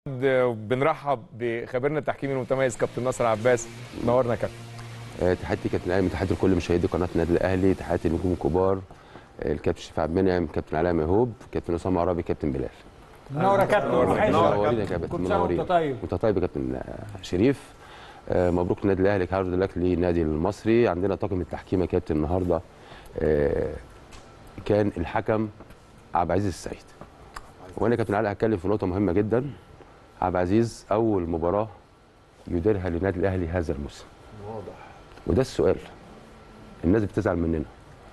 بنرحب بخبيرنا التحكيمي المتميز كابتن ناصر عباس نورنا يا كابتن آه، تحياتي كابتن الاهلي تحياتي لكل مشاهدي قناه النادي الاهلي تحياتي لنجوم كبار آه، الكابتن شفيع عبد المنعم كابتن علاء مهوب كابتن اسامه عربي كابتن بلال منور يا كابتن وحشني. منورين يا كابتن كل سنه وانت طيب وانت طيب يا كابتن آه، شريف آه، مبروك النادي الاهلي هارد لك للنادي المصري عندنا طاقم التحكيم يا كابتن النهارده آه، كان الحكم عبد العزيز السعيد وانا كابتن علاء هتكلم في نقطه مهمه جدا عبد العزيز اول مباراه يديرها للنادي الاهلي هذا الموسم واضح وده السؤال الناس بتزعل مننا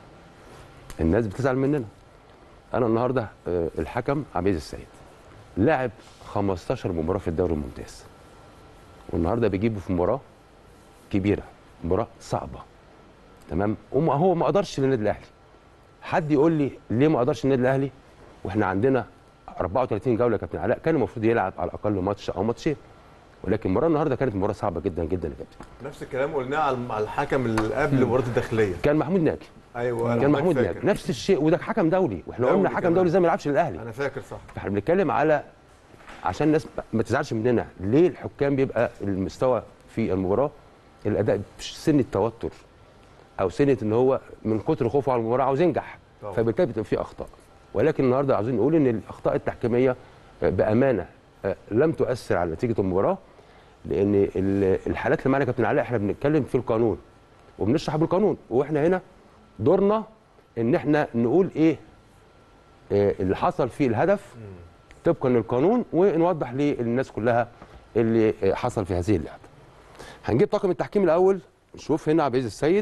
الناس بتزعل مننا انا النهارده آه، الحكم عبد العزيز السعيد لاعب 15 مباراه في الدوري الممتاز والنهارده بيجيبه في مباراه كبيره مباراه صعبه تمام وما هو ما قدرش للنادي الاهلي حد يقول لي ليه ما قدرش النادي الاهلي واحنا عندنا 34 جوله يا كابتن علاء كان المفروض يلعب على الاقل ماتش او ماتشين ولكن المباراه النهارده كانت مباراه صعبه جدا جدا يا كابتن نفس الكلام قلناه على على الحكم اللي قبل مباراه الداخليه كان محمود ناجي ايوه أنا كان محمود فاكر. ناجي نفس الشيء وده حكم دولي واحنا دولي قلنا حكم كمان. دولي زي ما يلعبش للاهلي انا فاكر صح فاحنا بنتكلم على عشان الناس ما تزعلش مننا ليه الحكام بيبقى المستوى في المباراه الاداء سن التوتر او سنه ان هو من كتر خوفه على المباراه عاوز ينجح طبعا. فبالتالي بتبقى في اخطاء ولكن النهارده عاوزين نقول ان الاخطاء التحكيميه آه، بامانه آه، لم تؤثر على نتيجه المباراه لان ال- الحالات اللي معانا يا كابتن علاء احنا بنتكلم في القانون وبنشرح بالقانون واحنا هنا دورنا ان احنا نقول ايه آه، اللي حصل في الهدف طبقا للقانون ونوضح للناس كلها اللي آه، حصل في هذه اللعبه. هنجيب طاقم التحكيم الاول نشوف هنا عبد العزيز السيد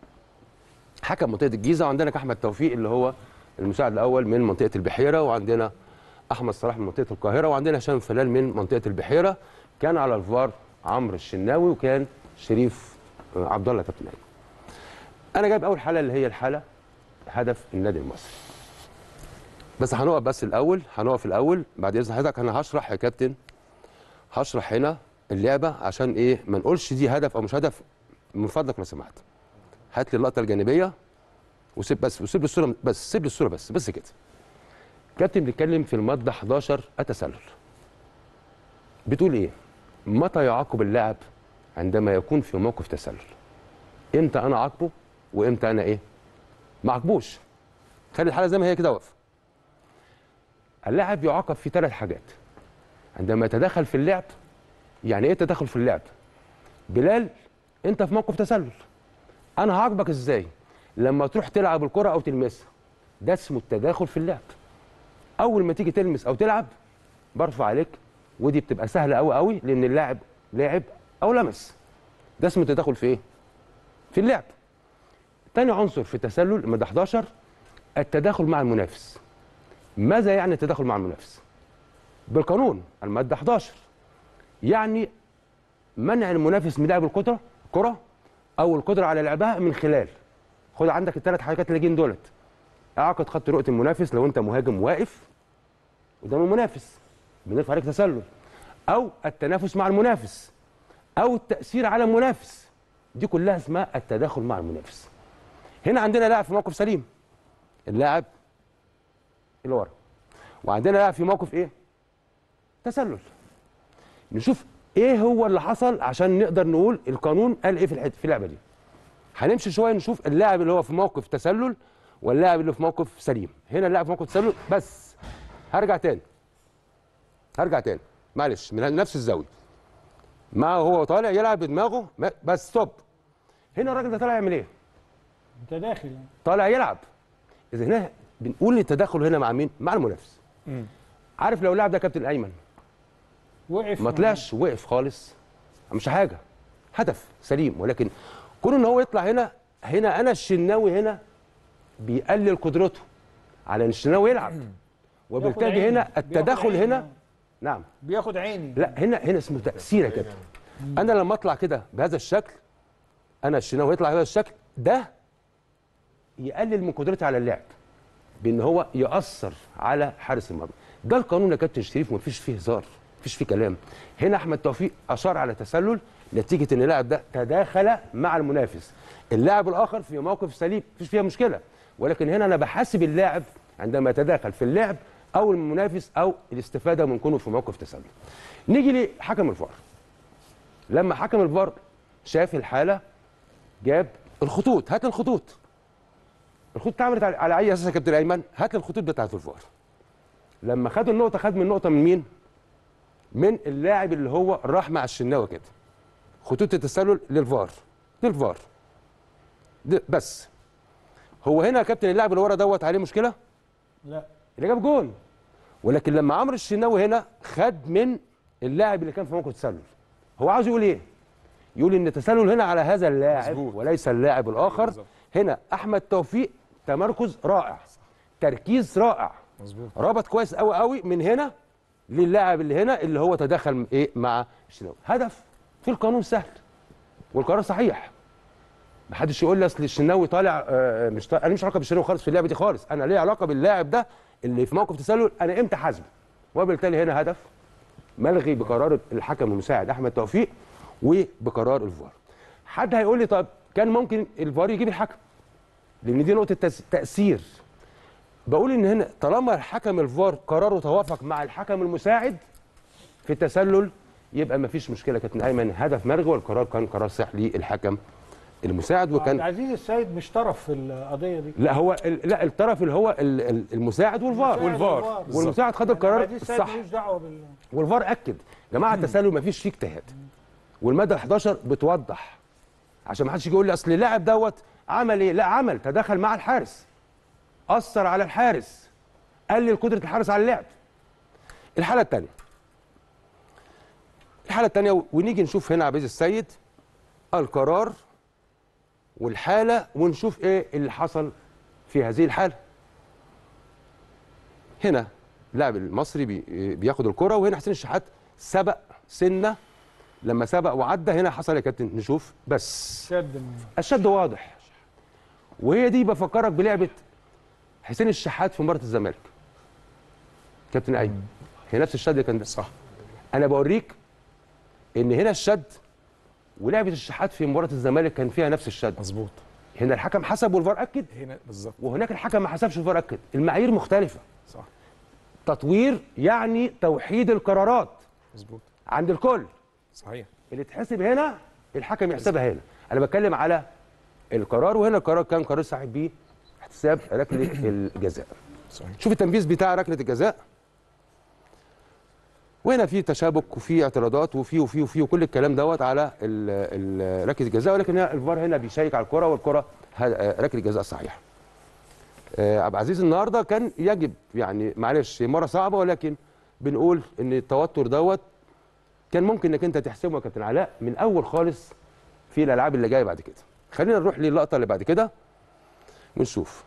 حكم منطقه الجيزه وعندنا احمد توفيق اللي هو المساعد الاول من منطقه البحيره وعندنا احمد صلاح من منطقه القاهره وعندنا هشام فلال من منطقه البحيره كان على الفار عمرو الشناوي وكان شريف آه، عبد الله كابتن أيمن. انا جايب اول حاله اللي هي الحاله هدف النادي المصري بس هنقف بس الاول هنقف الاول بعد اذن حضرتك انا هشرح يا كابتن هشرح هنا اللعبه عشان ايه ما نقولش دي هدف او مش هدف من فضلك لو سمحت هات لي اللقطه الجانبيه وسيب بس وسيب لي الصوره بس سيب لي الصوره بس بس كده كابتن بيتكلم في الماده 11 التسلل بتقول ايه متى يعاقب اللاعب عندما يكون في موقف تسلل امتى انا اعاقبه وامتى انا ايه ما اعاقبوش خلي الحاله زي ما هي كده واقفه اللاعب يعاقب في ثلاث حاجات عندما يتدخل في اللعب يعني ايه تدخل في اللعب بلال انت في موقف تسلل انا هعاقبك ازاي لما تروح تلعب الكره او تلمسها ده اسمه التداخل في اللعب اول ما تيجي تلمس او تلعب برفع عليك ودي بتبقى سهله قوي قوي لان اللاعب لعب او لمس ده اسمه التداخل في ايه في اللعب تاني عنصر في التسلل الماده 11 التداخل مع المنافس ماذا يعني التداخل مع المنافس بالقانون الماده 11 يعني منع المنافس من لعب الكره كره او القدره على لعبها من خلال خد عندك الثلاث حاجات اللي جايين دولت اعقد خط رؤيه المنافس لو انت مهاجم واقف قدام المنافس بنرفع عليك تسلل او التنافس مع المنافس او التاثير على المنافس دي كلها اسمها التداخل مع المنافس هنا عندنا لاعب في موقف سليم اللاعب اللي ورا وعندنا لاعب في موقف ايه تسلل نشوف ايه هو اللي حصل عشان نقدر نقول القانون قال ايه في الحته في اللعبه دي هنمشي شويه نشوف اللاعب اللي هو في موقف تسلل واللاعب اللي في موقف سليم هنا اللاعب في موقف تسلل بس هرجع تاني هرجع تاني معلش من نفس الزاويه معه هو طالع يلعب بدماغه ما- بس ستوب هنا الراجل ده طالع يعمل ايه انت داخل يعني. طالع يلعب اذا هنا بنقول التدخل هنا مع مين مع المنافس عارف لو اللاعب ده كابتن ايمن وقف ما طلعش وقف خالص مش حاجه هدف سليم ولكن كون ان هو يطلع هنا هنا انا الشناوي هنا بيقلل قدرته على ان الشناوي يلعب وبالتالي عيني. هنا بياخد التدخل عيني. هنا نعم بياخد عيني لا هنا هنا اسمه تاثير يا كابتن انا لما اطلع كده بهذا الشكل انا الشناوي يطلع بهذا الشكل ده يقلل من قدرتي على اللعب بان هو ياثر على حارس المرمى ده القانون يا كابتن شريف ومفيش فيه هزار مفيش فيه كلام هنا احمد توفيق اشار على تسلل نتيجه ان اللاعب ده تداخل مع المنافس اللاعب الاخر في موقف سليم مفيش فيها مشكله ولكن هنا انا بحاسب اللاعب عندما يتداخل في اللعب او المنافس او الاستفاده من كونه في موقف تسلل نيجي لحكم الفار لما حكم الفار شاف الحاله جاب الخطوط هات الخطوط الخطوط اتعملت على على اي اساس يا كابتن ايمن هات الخطوط بتاعت الفار لما خد النقطه خد من نقطه من مين من اللاعب اللي هو راح مع الشناوي كده خطوط التسلل للفار للفار ده بس هو هنا يا كابتن اللاعب اللي ورا دوت عليه مشكله لا اللي جاب جون ولكن لما عمرو الشناوي هنا خد من اللاعب اللي كان في موقف تسلل هو عاوز يقول ايه يقول ان التسلل هنا على هذا اللاعب مظبوط. وليس اللاعب الاخر بالظبط. هنا احمد توفيق تمركز رائع تركيز رائع مظبوط ربط كويس قوي قوي من هنا للاعب اللي هنا اللي هو تدخل ايه مع الشناوي هدف في القانون سهل والقرار صحيح محدش يقول لي اصل الشناوي طالع آه، مش طالع. انا مش علاقه بالشناوي خالص في اللعبه دي خالص انا ليا علاقه باللاعب ده اللي في موقف تسلل انا امتى حاسبه وبالتالي هنا هدف ملغي بقرار الحكم المساعد احمد توفيق وبقرار الفار حد هيقول لي طب كان ممكن الفار يجيب الحكم لان دي نقطه تس- تاثير بقول ان هنا طالما الحكم الفار قراره توافق مع الحكم المساعد في التسلل يبقى ما فيش مشكله كابتن ايمن هدف مرغي والقرار كان قرار صح للحكم المساعد عبد وكان العزيز السيد مش طرف في القضيه دي لا هو ال- لا الطرف اللي هو ال- ال- المساعد والفار والفار. بالظبط. والمساعد خد القرار عبد العزيز السيد الصح ملوش دعوه بال والفار اكد جماعه التسلل ما فيش فيه اجتهاد والماده 11 بتوضح عشان ما حدش يجي يقول لي اصل اللاعب دوت عمل ايه لا عمل تدخل مع الحارس اثر على الحارس قلل قدره الحارس على اللعب الحاله الثانيه الحاله الثانيه ونيجي نشوف هنا عبيد السيد القرار والحاله ونشوف ايه اللي حصل في هذه الحاله هنا اللاعب المصري بي بياخد الكره وهنا حسين الشحات سبق سنه لما سبق وعدى هنا حصل يا كابتن نشوف بس شد من الشد واضح وهي دي بفكرك بلعبه حسين الشحات في مباراه الزمالك كابتن ايمن هي نفس الشد كان ده صح انا بوريك ان هنا الشد ولعبه الشحات في مباراه الزمالك كان فيها نفس الشد مظبوط هنا الحكم حسب والفار اكد هنا بالظبط وهناك الحكم ما حسبش والفار اكد المعايير مختلفه صح تطوير يعني توحيد القرارات مظبوط عند الكل صحيح اللي تحسب هنا الحكم يحسبها هنا انا بتكلم على القرار وهنا القرار كان قرار صاحب بيه احتساب ركله الجزاء صحيح شوف التنفيذ بتاع ركله الجزاء وهنا في تشابك وفي اعتراضات وفي وفي وفي وكل الكلام دوت على ال- ال- ركله الجزاء ولكن هنا الفار هنا بيشيك على الكره والكره ه- ركله الجزاء صحيحه آه، عبد العزيز النهارده كان يجب يعني معلش مره صعبه ولكن بنقول ان التوتر دوت كان ممكن انك انت تحسبه يا كابتن علاء من اول خالص في الالعاب اللي جايه بعد كده خلينا نروح للقطه اللي بعد كده ونشوف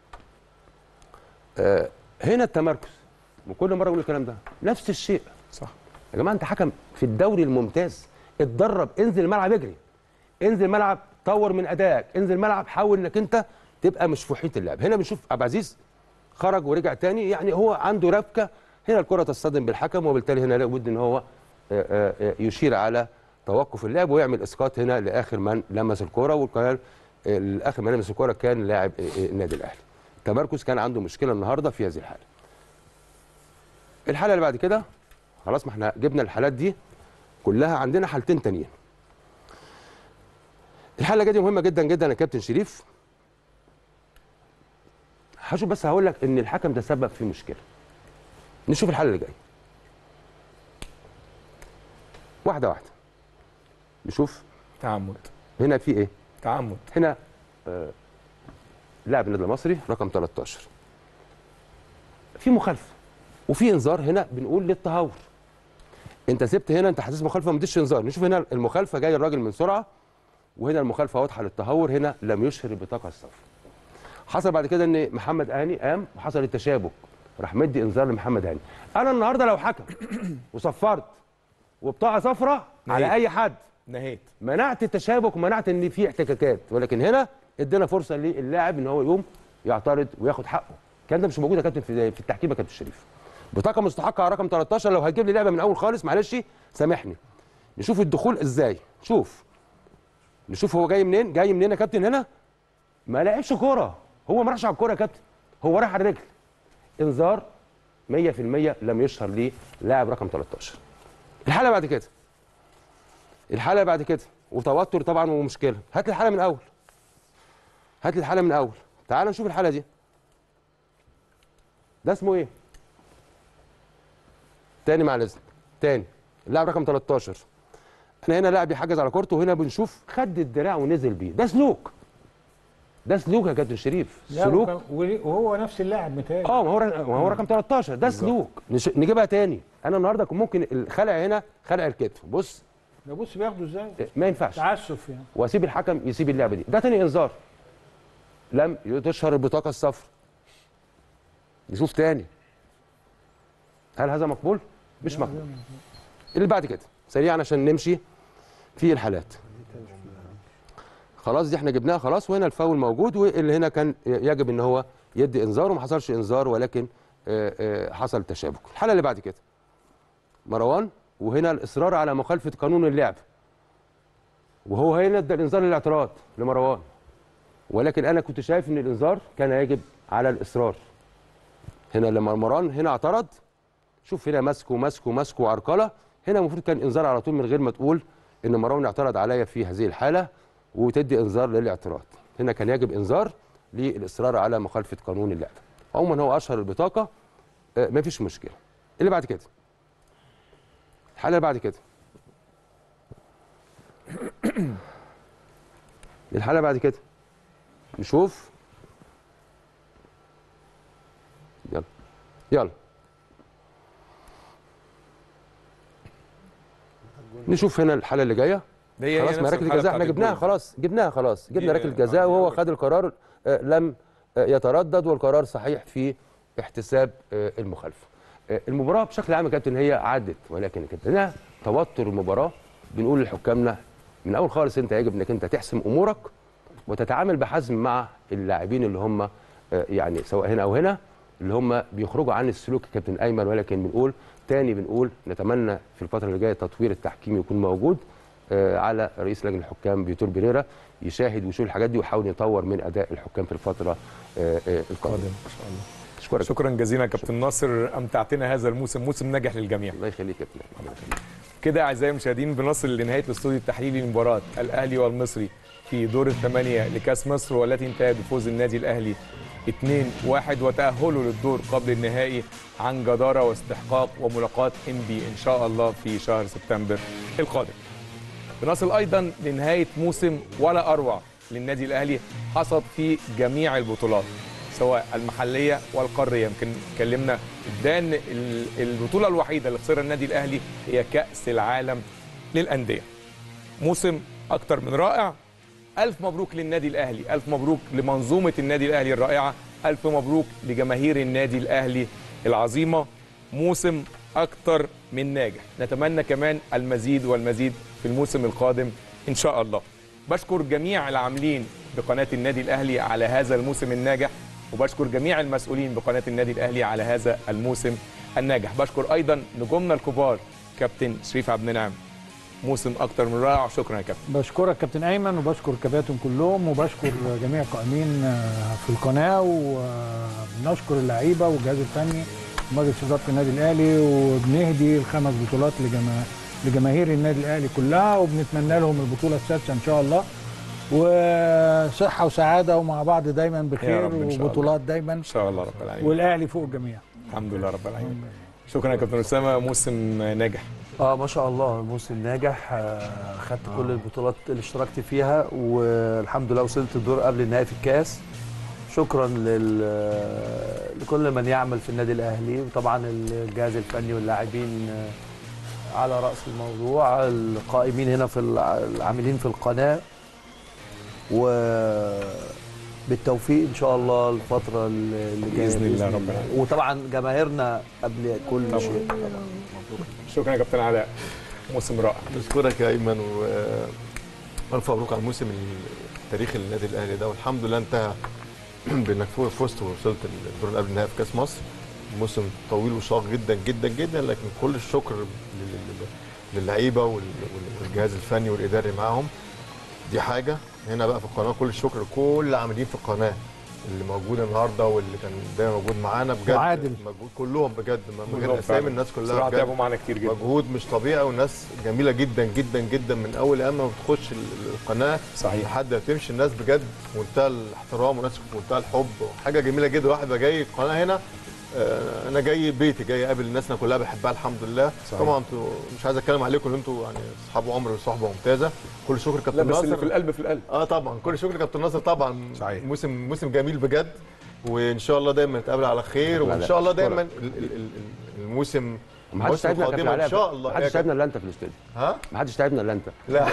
آه هنا التمركز وكل مره اقول الكلام ده نفس الشيء صح يا جماعه انت حكم في الدوري الممتاز اتدرب انزل الملعب اجري انزل الملعب طور من ادائك انزل الملعب حاول انك انت تبقى مش في محيط اللعب هنا بنشوف عبد العزيز خرج ورجع تاني يعني هو عنده ربكه هنا الكره تصطدم بالحكم وبالتالي هنا لابد ان هو آه، آه، آه، يشير على توقف اللعب ويعمل اسقاط هنا لاخر من لمس الكره والقرار الاخر من لمس الكره كان لاعب آه، آه، النادي الاهلي التمركز كان عنده مشكله النهارده في هذه الحاله الحاله اللي بعد كده خلاص ما احنا جبنا الحالات دي كلها عندنا حالتين تانيين الحاله اللي جايه دي مهمه جدا جدا يا كابتن شريف هشوف بس هقول لك ان الحكم تسبب في مشكله نشوف الحاله اللي جايه واحده واحده نشوف تعمد هنا في ايه تعمد هنا آه لاعب النادي المصري رقم 13 في مخالفه وفي انذار هنا بنقول للتهور انت سبت هنا انت حاسس مخالفه ما اديتش انذار نشوف هنا المخالفه جاي الراجل من سرعه وهنا المخالفه واضحه للتهور هنا لم يشهر البطاقه الصفراء حصل بعد كده ان محمد هاني قام وحصل التشابك راح مدي انذار لمحمد هاني انا النهارده لو حكم وصفرت وبطاقه صفراء على نهيت. اي حد نهيت منعت التشابك ومنعت ان في احتكاكات ولكن هنا ادينا فرصه للاعب ان هو يقوم يعترض وياخد حقه الكلام ده مش موجود يا كابتن في في التحكيم يا كابتن شريف بطاقه مستحقه على رقم 13 لو هتجيب لي لعبه من اول خالص معلش سامحني نشوف الدخول ازاي شوف نشوف هو جاي منين جاي منين يا كابتن هنا ما لعبش كوره هو ما راحش على الكوره يا كابتن هو راح على الرجل انذار 100% لم يشهر ليه لاعب رقم 13 الحاله بعد كده الحاله بعد كده وتوتر طبعا ومشكله هات لي الحاله من الاول هات لي الحاله من الاول تعال نشوف الحاله دي ده اسمه ايه تاني مع الاذن تاني اللاعب رقم 13 انا هنا لاعب يحجز على كورته وهنا بنشوف خد الدراع ونزل بيه ده سلوك ده سلوك يا كابتن شريف لا، سلوك وكان- وليه- وهو نفس اللاعب متهيألي اه ما هو ما هو رقم 13 ده سلوك نش- نجيبها تاني انا النهارده كان ممكن الخلع هنا خلع الكتف بص ده بص بياخده ازاي ما ينفعش تعسف يعني واسيب الحكم يسيب اللعبه دي ده تاني انذار لم تشهر البطاقه الصفراء نشوف تاني هل هذا مقبول مش مقبول اللي بعد كده سريعا عشان نمشي في الحالات خلاص دي احنا جبناها خلاص وهنا الفاول موجود واللي هنا كان يجب ان هو يدي انذار وما حصلش انذار ولكن آه، آه، حصل تشابك الحاله اللي بعد كده مروان وهنا الاصرار على مخالفه قانون اللعب وهو هنا ادى الانذار للاعتراض لمروان ولكن انا كنت شايف ان الانذار كان يجب على الاصرار هنا لما مروان هنا اعترض شوف هنا ماسكه ماسكه ماسكه وعرقله هنا المفروض كان انذار على طول من غير ما تقول ان مروان اعترض عليا في هذه الحاله وتدي انذار للاعتراض هنا كان يجب انذار للاصرار على مخالفه قانون اللعب عموما هو اشهر البطاقه آه، مفيش مشكله اللي بعد كده الحاله اللي بعد كده الحاله بعد كده نشوف يلا يلا نشوف هنا الحاله اللي جايه هي خلاص نفس ما ركله الحالة الجزاء احنا بتاعت جبناها الجول. خلاص جبناها خلاص جبنا دي- ركله الجزاء آه، وهو دي- خد القرار آه، لم آه، يتردد والقرار صحيح في احتساب آه، المخالفه آه، المباراه بشكل عام يا كابتن هي عدت ولكن كانت هنا توتر المباراه بنقول لحكامنا من اول خالص انت يجب انك انت تحسم امورك وتتعامل بحزم مع اللاعبين اللي هم آه، يعني سواء هنا او هنا اللي هم بيخرجوا عن السلوك يا كابتن ايمن ولكن بنقول تاني بنقول نتمنى في الفتره اللي جايه تطوير التحكيم يكون موجود آه، على رئيس لجنه الحكام فيتور بيريرا يشاهد ويشوف الحاجات دي ويحاول يطور من اداء الحكام في الفتره آه، آه، القادمه ما شاء الله اشكرك شكرا جزيلا يا كابتن ناصر امتعتنا هذا الموسم موسم ناجح للجميع الله يخليك يا كابتن الله يخليك. كده اعزائي المشاهدين بنصل لنهايه الاستوديو التحليلي لمباراه الاهلي والمصري في دور الثمانيه لكاس مصر والتي انتهت بفوز النادي الاهلي 2-1 وتاهله للدور قبل النهائي عن جداره واستحقاق وملاقاه انبي ان شاء الله في شهر سبتمبر القادم. بنصل ايضا لنهايه موسم ولا اروع للنادي الاهلي حصد فيه جميع البطولات سواء المحليه والقاريه يمكن اتكلمنا ده ان ال- البطوله الوحيده اللي خسرها النادي الاهلي هي كاس العالم للانديه موسم اكتر من رائع الف مبروك للنادي الاهلي الف مبروك لمنظومه النادي الاهلي الرائعه الف مبروك لجماهير النادي الاهلي العظيمه موسم اكتر من ناجح نتمنى كمان المزيد والمزيد في الموسم القادم ان شاء الله بشكر جميع العاملين بقناه النادي الاهلي على هذا الموسم الناجح وبشكر جميع المسؤولين بقناه النادي الاهلي على هذا الموسم الناجح بشكر ايضا نجومنا الكبار كابتن شريف عبد المنعم موسم اكتر من رائع شكرا يا كابتن بشكرك كابتن ايمن وبشكر الكباتن كلهم وبشكر جميع القائمين آه، في القناه وبنشكر اللعيبه والجهاز الفني ومجلس اداره النادي الاهلي وبنهدي الخمس بطولات لجما... لجماهير النادي الاهلي كلها وبنتمنى لهم البطوله السادسه ان شاء الله وصحه وسعاده ومع بعض دايما بخير رب إن شاء الله. وبطولات دايما ان شاء الله رب العالمين والاهلي فوق الجميع الحمد لله رب العالمين شكرا يا كابتن اسامه موسم ناجح اه ما شاء الله موسم ناجح آه، خدت كل البطولات اللي اشتركت فيها والحمد لله وصلت الدور قبل النهائي في الكاس شكرا لل... لكل من يعمل في النادي الاهلي وطبعا الجهاز الفني واللاعبين آه، على راس الموضوع القائمين هنا في الع- العاملين في القناه و بالتوفيق ان شاء الله الفتره اللي جايه بإذن الله رب العالمين. وطبعا جماهيرنا قبل كل طبعاً. شيء شكرا يا كابتن علاء موسم رائع بشكرك يا ايمن والف مبروك على الموسم التاريخي للنادي الاهلي ده والحمد لله انتهى بانك فوق- فزت ووصلت الدور اللي قبل النهائي في كاس مصر موسم طويل وشاق جدا جدا جدا لكن كل الشكر لل- لل- للعيبه وال- وال- والجهاز الفني والاداري معاهم دي حاجه هنا بقى في القناه كل الشكر لكل العاملين في القناه اللي موجود النهارده واللي كان دايما موجود معانا بجد وعادل. مجهود كلهم بجد من غير كلهم اسامي فعلاً. الناس كلها بصراحه بجد تعبوا معانا كتير جدا مجهود مش طبيعي والناس جميله جدا جدا جدا من اول ايام ما بتخش ال- القناه صحيح لحد ما تمشي الناس بجد في منتهى الاحترام وناس في منتهى الحب حاجه جميله جدا الواحد بقى جاي القناه هنا آه، انا جاي بيتي جاي اقابل الناس انا كلها بحبها الحمد لله صحيح. طبعا انتوا مش عايز اتكلم عليكم ان انتوا يعني اصحاب عمر وصحبه ممتازه كل شكر لا كابتن بس اللي ناصر في القلب في القلب اه طبعا كل شكر كابتن ناصر طبعا صحيح. موسم موسم جميل بجد وان شاء الله دايما نتقابل على خير لا، وان لا، شاء الله أشكرك. دايما ال- ال- ال- ال- الموسم ما حدش الموسم تعبنا يا القادمة كابتن ان شاء الله ما حدش تعبنا الا انت في الاستوديو ها ما حدش تعبنا الا انت لا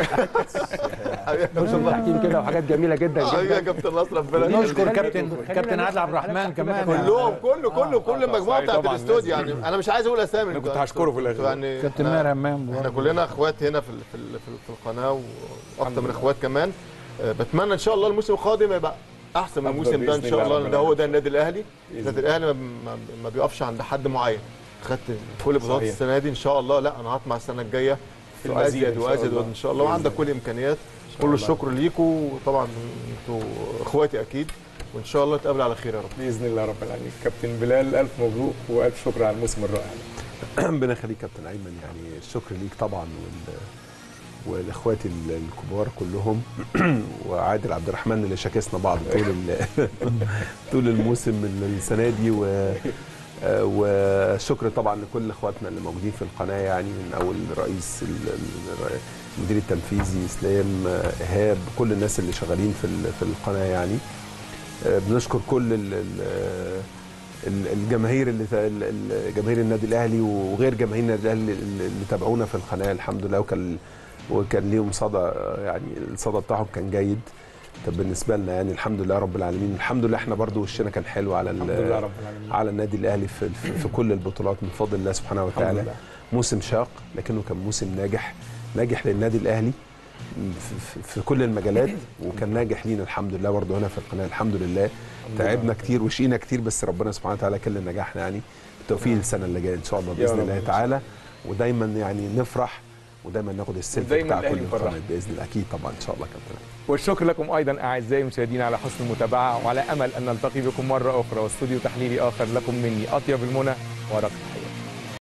موسم تحكيم كده وحاجات جميله جدا حبيبي يا جدا كابتن نصر ربنا نشكر نشكر يخليك. كابتن خلينا كابتن نروح عادل عبد الرحمن على كمان كلهم كله كله كل المجموعه صحيح بتاعت طبعاً، الاستوديو لازم. يعني انا مش عايز اقول اسامي أنا كنت هشكره في الآخر. يعني كابتن إحنا- ماهر همام احنا برضه. كلنا اخوات هنا في ال- في ال- في ال- في القناه واكتر الحمد من لله. اخوات كمان آه، بتمنى ان شاء الله الموسم القادم يبقى احسن من أفضل الموسم ده ان بإذن شاء الله الله رب ده هو العالمين. ده النادي الاهلي بإذن النادي الاهلي ما, ما, ما بيقفش عند حد معين خدت كل بطولات صحيح. السنه دي ان شاء الله لا انا هطمع السنه الجايه في في المزيد ازيد إن شاء وازيد الله. ان شاء الله بإذن وعندك الله. كل الامكانيات شاء كل الله. الشكر ليكم وطبعا انتوا اخواتي اكيد وان شاء الله نتقابل على خير يا رب باذن الله رب العالمين كابتن بلال الف مبروك والف شكر على الموسم الرائع ده. ربنا يخليك كابتن ايمن يعني الشكر ليك طبعا وال والاخوات ال- الكبار كلهم وعادل عبد الرحمن اللي شاكسنا بعض طول ال- طول الموسم من السنه دي و آه، وشكر طبعا لكل اخواتنا اللي موجودين في القناه يعني من اول رئيس ال- ال- المدير التنفيذي اسلام آه، ايهاب كل الناس اللي شغالين في ال- في القناه يعني آه، بنشكر كل ال- ال- ال- الجماهير اللي ال- ال- جماهير النادي الاهلي وغير جماهير النادي الاهلي اللي اللي تابعونا في القناه الحمد لله وكان وكان ليهم صدى يعني الصدى بتاعهم كان جيد طب بالنسبه لنا يعني الحمد لله رب العالمين الحمد لله احنا برضو وشنا كان حلو على ال- الحمد لله رب العالمين على النادي الاهلي في, في, في كل البطولات من فضل الله سبحانه الحمد وتعالى لله موسم شاق لكنه كان موسم ناجح ناجح للنادي الاهلي في, في, في كل المجالات وكان ناجح لينا الحمد لله برضه هنا في القناه الحمد لله تعبنا كتير وشقينا كتير بس ربنا سبحانه وتعالى كل نجاحنا يعني بالتوفيق السنه اللي جايه ان شاء الله يا باذن رب الله إن شاء تعالى ودايما يعني نفرح ودايما ناخد السلف ودايماً بتاع كل الأهلي يفرح. القناه باذن الله اكيد طبعا ان شاء الله كابتن والشكر لكم ايضا اعزائي المشاهدين على حسن المتابعه وعلى امل ان نلتقي بكم مره اخرى واستوديو تحليلي اخر لكم مني اطيب المنى ورقه الحياه